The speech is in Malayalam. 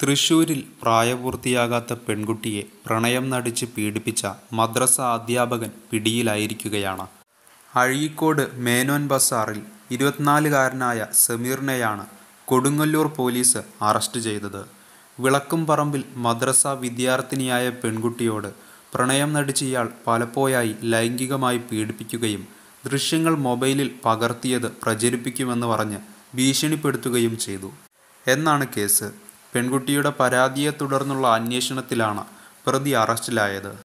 തൃശൂരിൽ പ്രായപൂർത്തിയാകാത്ത പെൺകുട്ടിയെ പ്രണയം നടിച്ച് പീഡിപ്പിച്ച മദ്രസ അധ്യാപകൻ പിടിയിലായിരിക്കുകയാണ് അഴീക്കോട് മേനോൻ ബസാറിൽ ഇരുപത്തിനാലുകാരനായ സമീറിനെയാണ് കൊടുങ്ങല്ലൂർ പോലീസ് അറസ്റ്റ് ചെയ്തത് വിളക്കുംപറമ്പിൽ മദ്രസ വിദ്യാർത്ഥിനിയായ പെൺകുട്ടിയോട് പ്രണയം നടിച്ച് ഇയാൾ പലപ്പോഴായി ലൈംഗികമായി പീഡിപ്പിക്കുകയും ദൃശ്യങ്ങൾ മൊബൈലിൽ പകർത്തിയത് പ്രചരിപ്പിക്കുമെന്ന് പറഞ്ഞ് ഭീഷണിപ്പെടുത്തുകയും ചെയ്തു എന്നാണ് കേസ് പെൺകുട്ടിയുടെ പരാതിയെ തുടർന്നുള്ള അന്വേഷണത്തിലാണ് പ്രതി അറസ്റ്റിലായത്